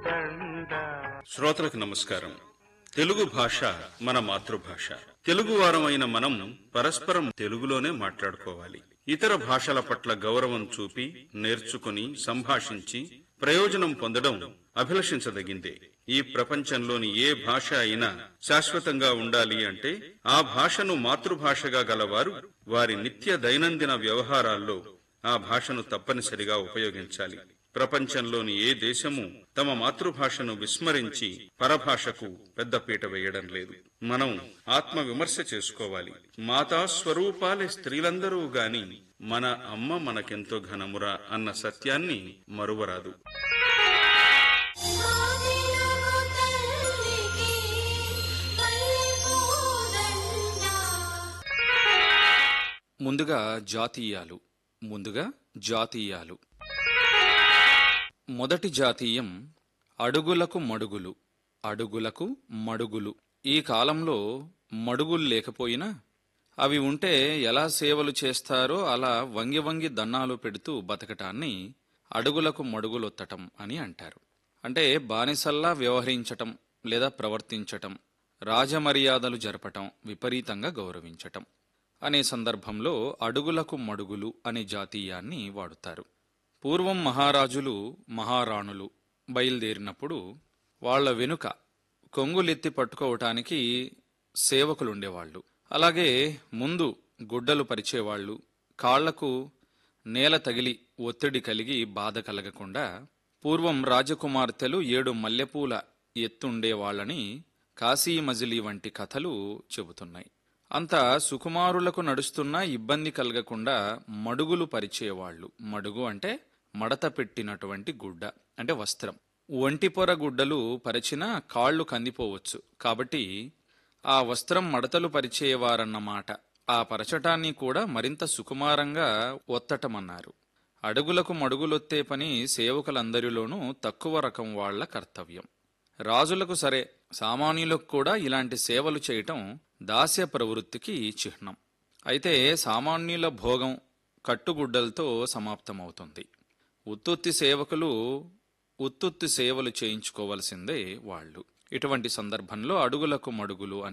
కోదండ శ్రోతలకు నమస్కారం తెలుగు భాష మన మాతృభాష తెలుగు వారమైన మనం పరస్పరం తెలుగులోనే మాట్లాడుకోవాలి ఇతర భాషల పట్ల గౌరవం చూపి నేర్చుకుని సంభాషించి ప్రయోజనం పొందడం అభిలషించదగిందే ఈ ప్రపంచంలోని ఏ భాష అయినా శాశ్వతంగా ఉండాలి అంటే ఆ భాషను మాతృభాషగా గలవారు వారి నిత్య దైనందిన వ్యవహారాల్లో ఆ భాషను తప్పనిసరిగా ఉపయోగించాలి ప్రపంచంలోని ఏ దేశము తమ మాతృభాషను విస్మరించి పరభాషకు పెద్దపీట వేయడం లేదు మనం ఆత్మ విమర్శ చేసుకోవాలి మాతా స్వరూపాలే స్త్రీలందరూ గాని మన అమ్మ మనకెంతో ఘనమురా అన్న సత్యాన్ని మరువరాదు ఆదిలము తల్లికి పల్లె పూదండ ముందుగా జాతీయాలు ముందుగా జాతీయాలు మొదటి జాతీయం అడుగులకు మడుగులు అడుగులకు మడుగులు ఈ కాలంలో మడుగులు లేకపోయినా అవి ఉంటే ఎలా సేవలు చేస్తారో అలా వంగి వంగి దన్నాలు పెడుతూ బతకటాన్ని అడుగులకు మడుగులొత్తటం అని అంటారు అంటే బానిసల్లా వ్యవహరించటం లేదా ప్రవర్తించటం రాజమర్యాదలు జరపటం విపరీతంగా గౌరవించటం అనే సందర్భంలో అడుగులకు మడుగులు అనే జాతీయాన్ని వాడుతారు పూర్వం మహారాజులు మహారాణులు బయలుదేరినప్పుడు వాళ్ళ వెనుక కొంగులెత్తి పట్టుకోవటానికి సేవకులుండేవాళ్ళు అలాగే ముందు గుడ్డలు పరిచేవాళ్ళు కాళ్లకు నేల తగిలి ఒత్తిడి కలిగి బాధ కలగకుండా పూర్వం రాజకుమార్తెలు ఏడు మల్లెపూల ఎత్తుండేవాళ్ళని కాశీ మజిలీ వంటి కథలు చెబుతున్నాయి అంత సుకుమారులకు నడుస్తున్నా ఇబ్బంది కలగకుండా మడుగులు పరిచేవాళ్ళు మడుగు అంటే మడత పెట్టినటువంటి గుడ్డ అంటే వస్త్రం ఒంటి పొర గుడ్డలు పరిచినా కాళ్ళు కందిపోవచ్చు కాబట్టి ఆ వస్త్రం మడతలు పరిచేవారన్నమాట ఆ పరచటాన్ని కూడా మరింత సుకుమారంగా ఒత్తటమన్నారు అడుగులకు మడుగులొత్తే పని సేవకులందరిలోనూ తక్కువ రకం వాళ్ల కర్తవ్యం రాజులకు సరే సామాన్యులకు కూడా ఇలాంటి సేవలు చేయటం దాస్య ప్రవృత్తికి చిహ్నం అయితే సామాన్యుల భోగం కట్టుగుడ్డలతో సమాప్తమవుతుంది ఉత్తుత్తి సేవకులు ఉత్తుత్తి సేవలు చేయించుకోవలసిందే వాళ్ళు ఇటువంటి సందర్భంలో అడుగులకు మడుగులు